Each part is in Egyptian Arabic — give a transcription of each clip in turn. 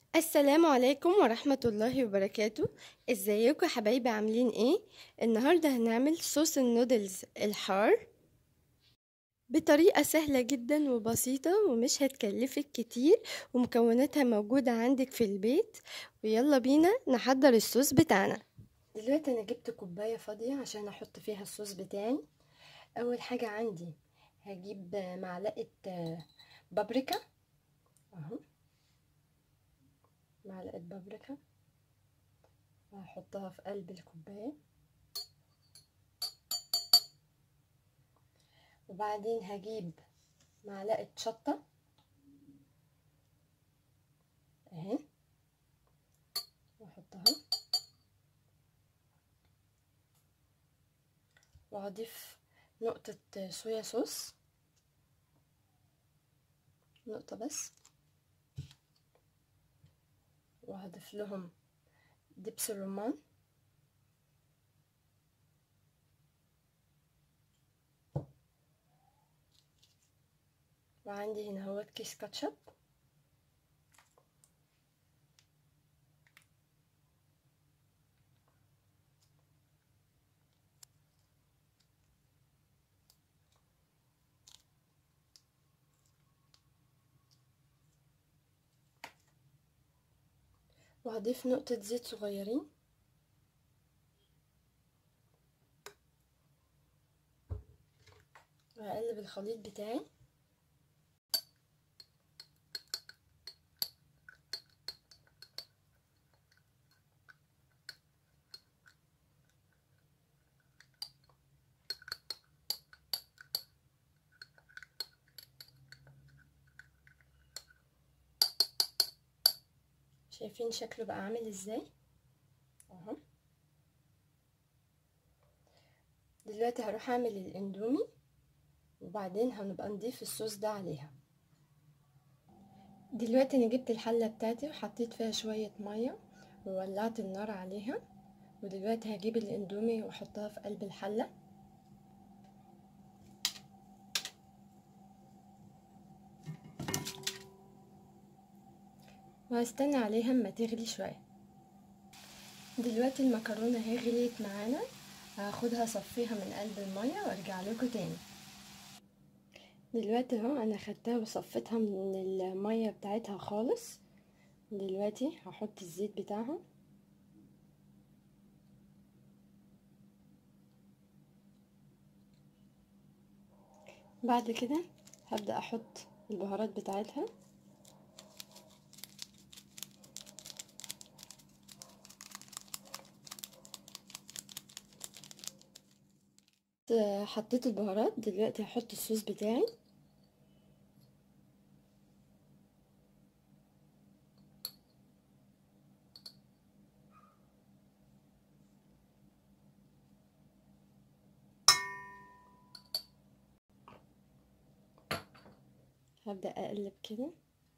السلام عليكم ورحمة الله وبركاته ازيكم يا حبايبي عاملين ايه النهاردة هنعمل صوص النودلز الحار بطريقة سهلة جدا وبسيطة ومش هتكلفك كتير ومكوناتها موجودة عندك في البيت ويلا بينا نحضر الصوص بتاعنا دلوقتي انا جبت كوباية فاضية عشان احط فيها الصوص بتاعي اول حاجة عندي هجيب معلقة بابريكا اهو معلقة بابريكا وهحطها في قلب الكوباية وبعدين هجيب معلقة شطة اهي واحطها وهضيف نقطة صويا صوص نقطة بس وهضيف لهم دبس الرمان وعندي هنا هو كيس كاتشب وهضيف نقطة زيت صغيرين وهقلب الخليط بتاعي شايفين شكله بقى عامل ازاي اهو دلوقتي هروح اعمل الاندومي وبعدين هنبقى نضيف الصوص ده عليها دلوقتي انا جبت الحلة بتاعتي وحطيت فيها شوية مية وولعت النار عليها ودلوقتي هجيب الاندومي واحطها في قلب الحلة وهستنى عليها اما تغلي شويه دلوقتي المكرونه اهي غليت معانا هاخدها اصفيها من قلب الميه وارجع لكم تاني دلوقتي اهو انا خدتها وصفيتها من الميه بتاعتها خالص دلوقتي هحط الزيت بتاعها بعد كده هبدا احط البهارات بتاعتها حطيت البهارات دلوقتي هحط الصوص بتاعي هبدأ أقلب كده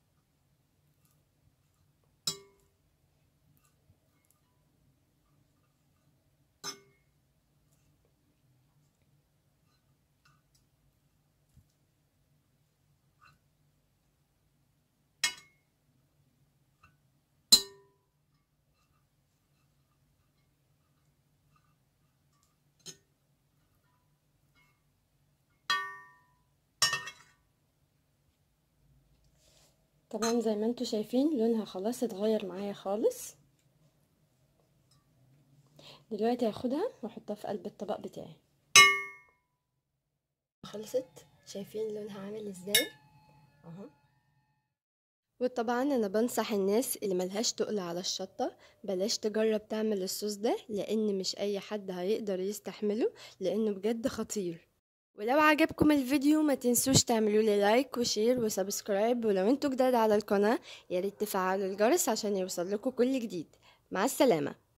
طبعا زي ما انتوا شايفين لونها خلاص اتغير معايا خالص دلوقتي هاخدها واحطها في قلب الطبق بتاعي خلصت شايفين لونها عامل ازاي اهو وطبعا انا بنصح الناس اللي ملهاش تقل على الشطة بلاش تجرب تعمل الصوص ده لان مش اي حد هيقدر يستحمله لانه بجد خطير ولو عجبكم الفيديو ما تنسوش تعملوا لي لايك وشير وسبسكرايب ولو انتوا جداد على القناة ياريت تفعلوا الجرس عشان يوصل لكم كل جديد مع السلامة